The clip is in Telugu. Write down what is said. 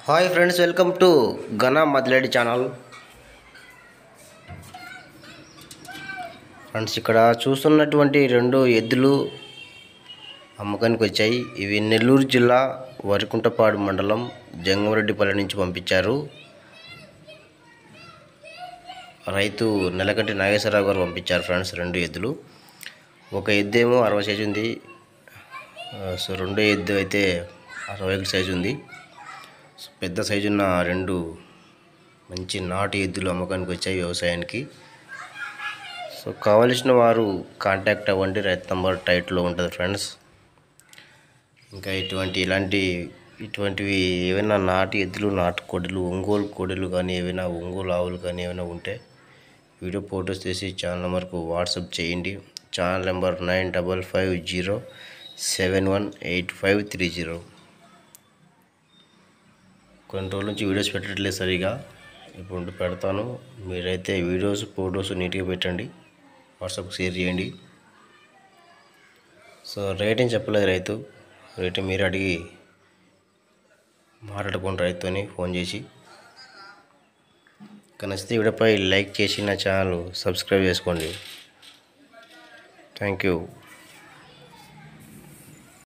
హాయ్ ఫ్రెండ్స్ వెల్కమ్ టు ఘన మదిలేడి ఛానల్ ఫ్రెండ్స్ ఇక్కడ చూస్తున్నటువంటి రెండు ఎద్దులు అమ్మకానికి వచ్చాయి ఇవి నెల్లూరు జిల్లా వరికుంటపాడు మండలం జంగమరెడ్డిపల్లి నుంచి పంపించారు రైతు నెలకంటి నాగేశ్వరరావు గారు పంపించారు ఫ్రెండ్స్ రెండు ఎద్దులు ఒక ఎద్దు ఏమో అరవై సైజు ఉంది ఆ, సో రెండో ఎద్దు అయితే అరవై ఒకటి సైజు ఉంది సో పెద్ద సైజు ఉన్న రెండు మంచి నాటు ఎద్దులు అమ్మకానికి వచ్చాయి వ్యవసాయానికి సో కావలసిన వారు కాంటాక్ట్ అవ్వండి రైతు నంబర్ టైట్లో ఉంటుంది ఫ్రెండ్స్ ఇంకా ఇటువంటి ఇలాంటి ఇటువంటివి ఏవైనా నాటు ఎద్దులు నాటు కోడలు ఒంగోలు కోడలు కానీ ఏవైనా ఒంగోలు ఆవులు కానీ ఏమైనా ఉంటే వీడియో ఫొటోస్ తీసి ఛానల్ నెంబర్కు వాట్సాప్ చేయండి channel number nine double five zero seven one eight five three zero కొన్ని రోజుల నుంచి వీడియోస్ పెట్టట్లేదు సరిగా ఇప్పుడు పెడతాను మీరైతే వీడియోస్ ఫొటోస్ నీట్గా పెట్టండి వాట్సాప్ షేర్ చేయండి సో రేటింగ్ చెప్పలేదు రైతు రేటింగ్ మీరు అడిగి మాట్లాడుకోండి రైతుని ఫోన్ చేసి ఇక నచ్చితే వీడియోపై లైక్ చేసి నా ఛానల్ సబ్స్క్రైబ్ చేసుకోండి థ్యాంక్ యూ